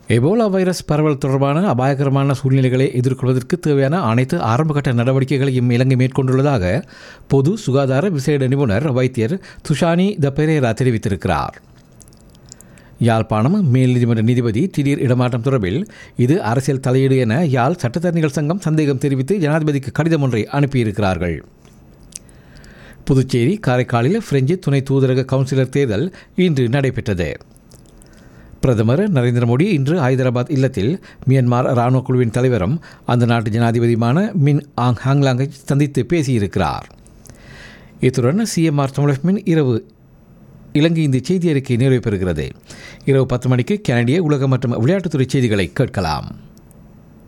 Ebola virus பரவல் தொடர்பான அபாயகரமான சூழ்நிலைகளை எதிர்கொள்வதற்கு தேவையான அனைத்து ஆரம்பகட்ட நடவடிக்கைகளையும் இலங்கை மேற்கொண்டுள்ளதாக பொது சுகாதார விசேட நிபுணர் வைத்தியர் துஷானி த பெரேரா தெரிவித்திருக்கிறார் யாழ்ப்பாணம் மேல் நீதிமன்ற நீதிபதி திடீர் இடமாற்றம் தொடர்பில் இது அரசியல் தலையீடு என யாழ் சட்டத்தரணிகள் சங்கம் சந்தேகம் தெரிவித்து ஜனாதிபதிக்கு கடிதம் ஒன்றை அனுப்பியிருக்கிறார்கள் புதுச்சேரி காரைக்காலில் பிரெஞ்சு துணை தூதரக கவுன்சிலர் தேர்தல் இன்று நடைபெற்றது பிரதமர் நரேந்திர மோடி இன்று ஹைதராபாத் இல்லத்தில் மியான்மர் இராணுவ குழுவின் தலைவரும் அந்த நாட்டு ஜனாதிபதியுமான மின் ஆங் ஹாங்லாங்கை சந்தித்து பேசியிருக்கிறார் இத்துடன் சிஎம்ஆர் தமிழகமின் இரவு இலங்கை இந்த செய்தி அறிக்கை நிறைவு பெறுகிறது இரவு பத்து மணிக்கு கனடிய உலக மற்றும் விளையாட்டுத்துறை செய்திகளை கேட்கலாம்